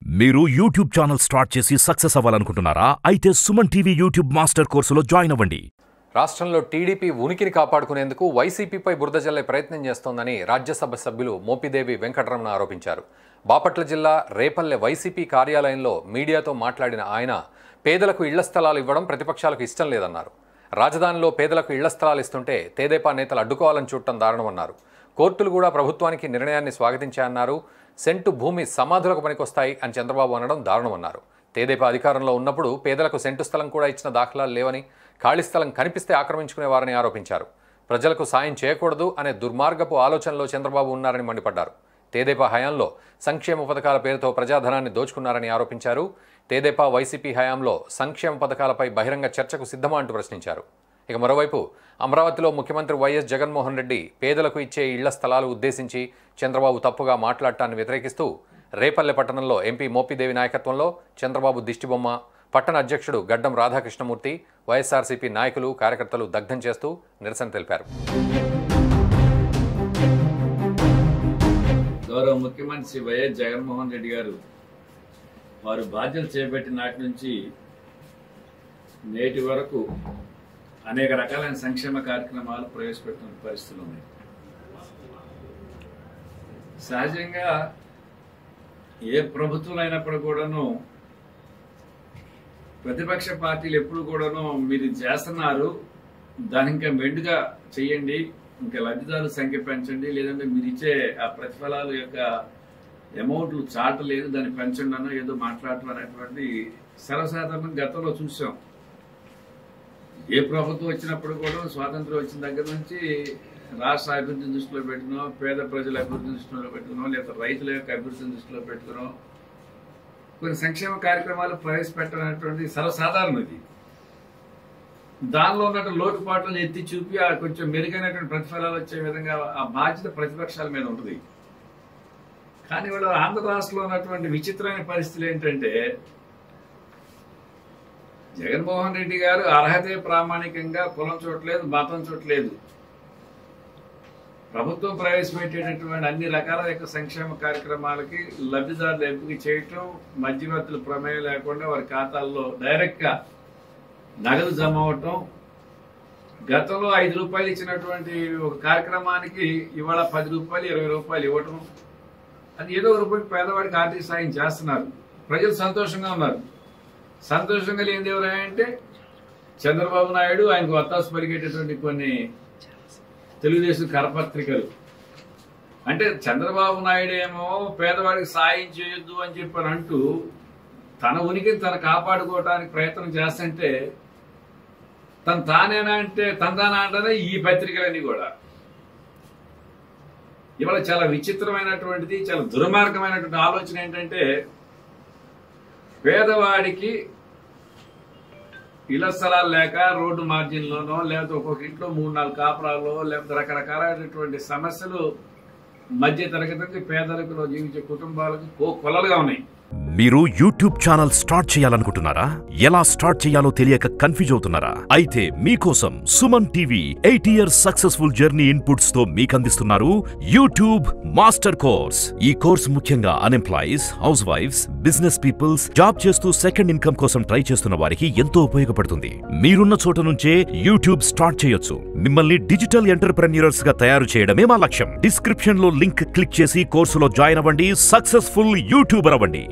మీరు YouTube channel start చేసి success అవ్వాలనుకుంటున్నారా అయితే సుమన్ టీవీ యూట్యూబ్ మాస్టర్ కోర్సులో జాయిన్ అవ్వండి రాష్ట్రంలో టీడీపీ ఉనికిని కాపాడుకునేందుకు వైసీపీపై బురద జల్లే ప్రయత్నం చేస్తోందని రాజ్యసభ సభ్యులు మోపిదేవి వెంకటరమణ ఆరోపించారు బాపట్ల జిల్లా రేపల్లె వైసీపీ కార్యాలయంలో మీడియాతో మాట్లాడిన ఆయన పేదలకు ఇళ్ల స్థలాలు ఇవ్వడం ప్రతిపక్షాలకు ఇష్టం లేదన్నారు రాజధానిలో పేదలకు ఇళ్ల స్థలాలు ఇస్తుంటే తేదేపా నేతలు అడ్డుకోవాలని చూడటం దారుణమన్నారు కోర్టులు కూడా ప్రభుత్వానికి నిర్ణయాన్ని స్వాగతించాయన్నారు సెంటు భూమి సమాధులకు పనికొస్తాయి అని చంద్రబాబు అనడం దారుణమన్నారు తేదేపా అధికారంలో ఉన్నప్పుడు పేదలకు సెంటు స్థలం కూడా ఇచ్చిన దాఖలాలు లేవని ఖాళీ స్థలం కనిపిస్తే ఆక్రమించుకునేవారని ఆరోపించారు ప్రజలకు సాయం చేయకూడదు అనే దుర్మార్గపు ఆలోచనలో చంద్రబాబు ఉన్నారని మండిపడ్డారు తేదేపా హయాంలో సంక్షేమ పథకాల పేరుతో ప్రజాధనాన్ని దోచుకున్నారని ఆరోపించారు తేదేపా వైసీపీ హయాంలో సంక్షేమ పథకాలపై బహిరంగ చర్చకు సిద్ధమా అంటూ ప్రశ్నించారు ఇక మరోవైపు అమరావతిలో ముఖ్యమంత్రి వైఎస్ జగన్మోహన్ రెడ్డి పేదలకు ఇచ్చే ఇళ్ల స్థలాలు ఉద్దేశించి చంద్రబాబు తప్పుగా మాట్లాడటాన్ని వ్యతిరేకిస్తూ రేపల్లె పట్టణంలో ఎంపీ మోపిదేవి నాయకత్వంలో చంద్రబాబు దిష్టిబొమ్మ పట్టణ అధ్యక్షుడు గడ్డం రాధాకృష్ణమూర్తి వైఎస్ఆర్సీపీ నాయకులు కార్యకర్తలు దగ్ధం చేస్తూ నిరసన తెలిపారు గౌరవ ముఖ్యమంత్రి శ్రీ వైఎస్ జగన్మోహన్ రెడ్డి గారు వారు బాధ్యతలు చేపట్టిన నాటి నుంచి నేటి వరకు అనేక రకాలైన సంక్షేమ కార్యక్రమాలు ప్రవేశపెడుతున్న పరిస్థితులు ఉన్నాయి సహజంగా ఏ ప్రభుత్వం అయినప్పుడు కూడాను ప్రతిపక్ష పార్టీలు ఎప్పుడు కూడాను మీరు ఇది చేస్తున్నారు దాని ఇంకా మెండుగా చెయ్యండి ఇంకా లబ్ధిదారుల సంఖ్య పెంచండి లేదంటే మీరు ఇచ్చే ఆ ప్రతిఫలాల యొక్క అమౌంట్లు చాటలేదు దాన్ని పెంచండి అన్న ఏదో మాట్లాడటం అనేటువంటి సర్వసాధారణం గతంలో చూసాం ఏ ప్రభుత్వం వచ్చినప్పుడు కూడా స్వాతంత్రం వచ్చిన దగ్గర నుంచి రాష్ట్ర అభివృద్ధిని దృష్టిలో పెట్టుకునో పేద ప్రజల అభివృద్ధిని దృష్టిలో పెట్టుకునో లేదా రైతుల యొక్క అభివృద్ధిని దృష్టిలో పెట్టుకునో కొన్ని సంక్షేమ కార్యక్రమాలు ప్రవేశపెట్టడం అనేటువంటి సర్వసాధారణం ఇది దానిలో ఉన్నటువంటి లోటుపాట్లను ఎత్తి చూపి ఆ కొంచెం మెరుగైనటువంటి ప్రతిఫలాలు వచ్చే విధంగా ఆ బాధ్యత ప్రతిపక్షాల మీద ఉంటుంది కానీ వాళ్ళు ఆంధ్ర రాష్ట్రంలో ఉన్నటువంటి విచిత్రమైన పరిస్థితులు ఏంటంటే జగన్మోహన్ రెడ్డి గారు అర్హతే ప్రామాణికంగా కులం చూడలేదు మతం చూడలేదు ప్రభుత్వం ప్రవేశపెట్టేటటువంటి అన్ని రకాల యొక్క సంక్షేమ కార్యక్రమాలకి లబ్ధిదారులు ఎంపిక చేయటం మధ్యవర్తుల ప్రమేయం లేకుండా వారి ఖాతాల్లో డైరెక్ట్ గా నగదు జమ అవటం గతంలో ఐదు రూపాయలు ఇచ్చినటువంటి ఒక కార్యక్రమానికి ఇవాళ పది రూపాయలు ఇరవై రూపాయలు ఇవ్వటం అది ఏదో ఒక రూపాయి పేదవాడికి ఆర్థిక సాయం చేస్తున్నారు ప్రజలు సంతోషంగా ఉన్నారు సంతోషంగా లేనిది ఎవరంటే చంద్రబాబు నాయుడు ఆయనకు వత్తాసు పలికేటటువంటి కొన్ని తెలుగుదేశం కరపత్రికలు అంటే చంద్రబాబు నాయుడు ఏమో పేదవాడికి సాయం చేయొద్దు అని చెప్పని అంటూ తన ఉనికిని తను కాపాడుకోవటానికి ప్రయత్నం చేస్తుంటే తను తానేనా అంటే తందానా అంటేనే ఈ పత్రికలన్నీ కూడా ఇవాళ చాలా విచిత్రమైనటువంటిది చాలా దుర్మార్గమైనటువంటి ఆలోచన ఏంటంటే పేదవాడికి ఇళ్ల స్థలాలు లేక రోడ్డు మార్జిన్లోనో లేకపోతే ఒక్కొక్క ఇంట్లో మూడు నాలుగు కాపురాల్లో లేకపోతే రకరకాలైనటువంటి సమస్యలు మధ్య తరగతి నుంచి పేదరికలో జీవించే కుటుంబాలకు కో కొలలుగా ఉన్నాయి మీరు యూట్యూబ్ ఛానల్ స్టార్ట్ చేయాలనుకుంటున్నారా ఎలా స్టార్ట్ చేయాలో తెలియక కన్ఫ్యూజ్ అవుతున్నారా అయితే మీకోసం Suman TV eight years successful journey inputs తో మీకు అందిస్తున్నారు యూట్యూబ్ మాస్టర్ కోర్స్ ఈ కోర్స్ ముఖ్యంగా unemployees house wives business peoples job చేస్తూ సెకండ్ ఇన్కమ్ కోసం ట్రై చేస్తున్న వారికి ఎంతో ఉపయోగపడుతుంది మీరున్న చోట నుంచే యూట్యూబ్ స్టార్ట్ చేయొచ్చు మిమ్మల్ని డిజిటల్ ఎంటర్ప్రెన్యూర్స్ గా తయారు చేయడమే మా లక్ష్యం డిస్క్రిప్షన్ లో లింక్ క్లిక్ చేసి కోర్సులో జాయిన్ అవ్వండి సక్సెస్ఫుల్ యూట్యూబర్ అవ్వండి